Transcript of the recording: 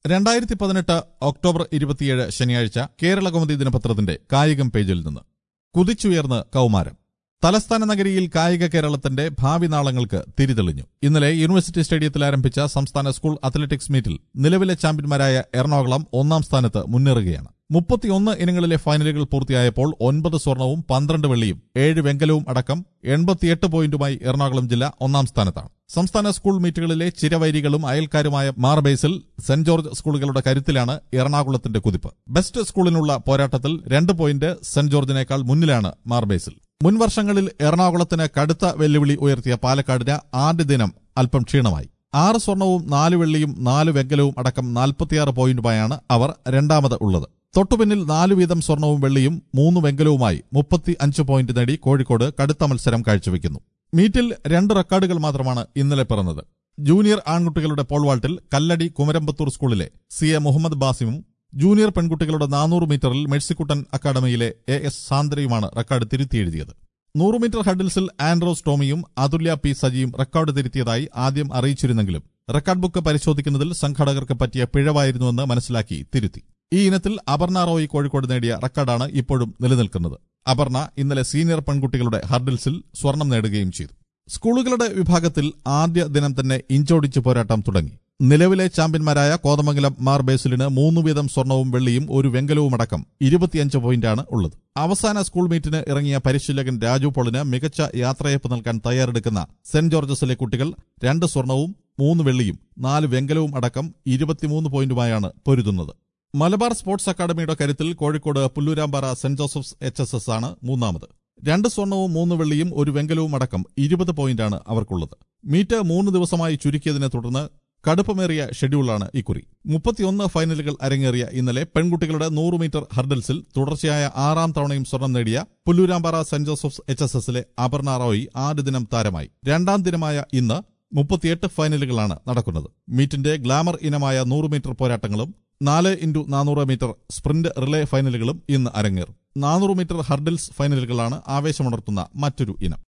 രണ്ടായിരത്തി പതിനെട്ട് ഒക്ടോബർ ഇരുപത്തിയേഴ് ശനിയാഴ്ച കേരള കൗമുദി ദിനപത്രത്തിന്റെ കായികം പേജിൽ നിന്ന് കുതിച്ചുയർന്ന് കൗമാരം തലസ്ഥാന നഗരിയിൽ കായിക കേരളത്തിന്റെ ഭാവി നാളങ്ങൾക്ക് തിരിതെളിഞ്ഞു ഇന്നലെ യൂണിവേഴ്സിറ്റി സ്റ്റേഡിയത്തിൽ ആരംഭിച്ച സംസ്ഥാന സ്കൂൾ അത്ലറ്റിക്സ് മീറ്റിൽ നിലവിലെ ചാമ്പ്യന്മാരായ എറണാകുളം ഒന്നാം സ്ഥാനത്ത് മുന്നേറുകയാണ് മുപ്പത്തിയൊന്ന് ഇനങ്ങളിലെ ഫൈനലുകൾ പൂർത്തിയായപ്പോൾ ഒൻപത് സ്വർണവും പന്ത്രണ്ട് വെള്ളിയും ഏഴ് വെങ്കലവും അടക്കം എൺപത്തിയെട്ട് പോയിന്റുമായി എറണാകുളം ജില്ല ഒന്നാം സ്ഥാനത്താണ് സംസ്ഥാന സ്കൂൾ മീറ്റുകളിലെ ചിരവൈരികളും അയൽക്കാരുമായ മാർബേസിൽ സെന്റ് ജോർജ് സ്കൂളുകളുടെ കരുത്തിലാണ് എറണാകുളത്തിന്റെ കുതിപ്പ് ബെസ്റ്റ് സ്കൂളിനുള്ള പോരാട്ടത്തിൽ രണ്ട് പോയിന്റ് സെന്റ് ജോർജിനേക്കാൾ മുന്നിലാണ് മാർബേസിൽ മുൻ വർഷങ്ങളിൽ എറണാകുളത്തിന് കടുത്ത വെല്ലുവിളി ഉയർത്തിയ പാലക്കാടിന് ആദ്യ ദിനം അല്പം ക്ഷീണമായി ആറ് സ്വർണവും നാല് വെള്ളിയും നാല് വെങ്കലവും അടക്കം നാൽപ്പത്തിയാറ് പോയിന്റുമായാണ് അവർ രണ്ടാമത് ഉള്ളത് തൊട്ടുപിന്നിൽ നാലു വീതം സ്വർണവും വെള്ളിയും മൂന്ന് വെങ്കലവുമായി മുപ്പത്തി അഞ്ച് പോയിന്റ് നേടി കോഴിക്കോട് കടുത്ത മത്സരം കാഴ്ചവെക്കുന്നു മീറ്റിൽ രണ്ട് റെക്കോർഡുകൾ മാത്രമാണ് ഇന്നലെ പിറന്നത് ജൂനിയർ ആൺകുട്ടികളുടെ പോൾവാൾട്ടിൽ കല്ലടി കുമരമ്പത്തൂർ സ്കൂളിലെ സി എ മുഹമ്മദ് ബാസിമും ജൂനിയർ പെൺകുട്ടികളുടെ നാനൂറ് മീറ്ററിൽ മെഴ്സിക്കുട്ടൻ അക്കാദമിയിലെ എ എസ് സാന്ദ്രയുമാണ് റെക്കോർഡ് തിരുത്തിയെഴുതിയത് നൂറ് മീറ്റർ ഹഡിൽസിൽ ആൻഡ്രോസ് ടോമിയും അതുല്യ പി സജിയും റെക്കോർഡ് തിരുത്തിയതായി ആദ്യം അറിയിച്ചിരുന്നെങ്കിലും റെക്കോർഡ് ബുക്ക് പരിശോധിക്കുന്നതിൽ സംഘാടകർക്ക് പറ്റിയ പിഴവായിരുന്നുവെന്ന് മനസ്സിലാക്കി തിരുത്തി ഈ ഇനത്തിൽ അപർണ റോയ് കോഴിക്കോട് നേടിയ റെക്കോർഡാണ് ഇപ്പോഴും നിലനിൽക്കുന്നത് അപർണ ഇന്നലെ സീനിയർ പെൺകുട്ടികളുടെ ഹർഡിൽസിൽ സ്വർണം നേടുകയും ചെയ്തു സ്കൂളുകളുടെ വിഭാഗത്തിൽ ആദ്യ ദിനം തന്നെ ഇഞ്ചോടിച്ച് പോരാട്ടം തുടങ്ങി നിലവിലെ ചാമ്പ്യന്മാരായ കോതമംഗലം മാർ ബേസിലിന് മൂന്ന് വീതം സ്വർണവും വെള്ളിയും ഒരു വെങ്കലവും അടക്കം ഇരുപത്തിയഞ്ച് പോയിന്റാണ് ഉള്ളത് അവസാന സ്കൂൾ മീറ്റിന് ഇറങ്ങിയ പരിശീലകൻ രാജു പോളിന് മികച്ച യാത്രയപ്പ് നൽകാൻ തയ്യാറെടുക്കുന്ന സെന്റ് ജോർജസിലെ കുട്ടികൾ രണ്ട് സ്വർണവും മൂന്ന് വെള്ളിയും നാല് വെങ്കലവും അടക്കം ഇരുപത്തിമൂന്ന് പോയിന്റുമായാണ് പൊരുതുന്നത് മലബാർ സ്പോർട്സ് അക്കാദമിയുടെ കരുത്തിൽ Kozhikode Pullurampara Saint Joseph's H S S ആണ് മൂന്നാമത് രണ്ട് സ്വർണവും മൂന്ന് വെള്ളിയും ഒരു വെങ്കലവും അടക്കം ഇരുപത് പോയിന്റാണ് അവർക്കുള്ളത് മീറ്റ് മൂന്ന് ദിവസമായി ചുരുക്കിയതിനെ തുടർന്ന് കടുപ്പമേറിയ ഷെഡ്യൂളാണ് ഇക്കുറി മുപ്പത്തിയൊന്ന് ഫൈനലുകൾ അരങ്ങേറിയ ഇന്നലെ പെൺകുട്ടികളുടെ നൂറ് മീറ്റർ ഹർഡൽസിൽ തുടർച്ചയായ ആറാം തവണയും സ്വർണം നേടിയ Pullurampara Saint Joseph's H S എസിലെ അപർണ റോയ് ആദ്യ ദിനം താരമായി രണ്ടാം ദിനമായ ഇന്ന് മുപ്പത്തിയെട്ട് ഫൈനലുകളാണ് നടക്കുന്നത് മീറ്റിന്റെ ഗ്ലാമർ ഇനമായ നൂറ് മീറ്റർ പോരാട്ടങ്ങളും നാല് ഇൻറ്റു നാനൂറ് മീറ്റർ സ്പ്രിന്റ് റിലേ ഫൈനലുകളും ഇന്ന് അരങ്ങേറും നാനൂറ് മീറ്റർ ഹർഡിൽസ് ഫൈനലുകളാണ് ആവേശമുണർത്തുന്ന മറ്റൊരു ഇനം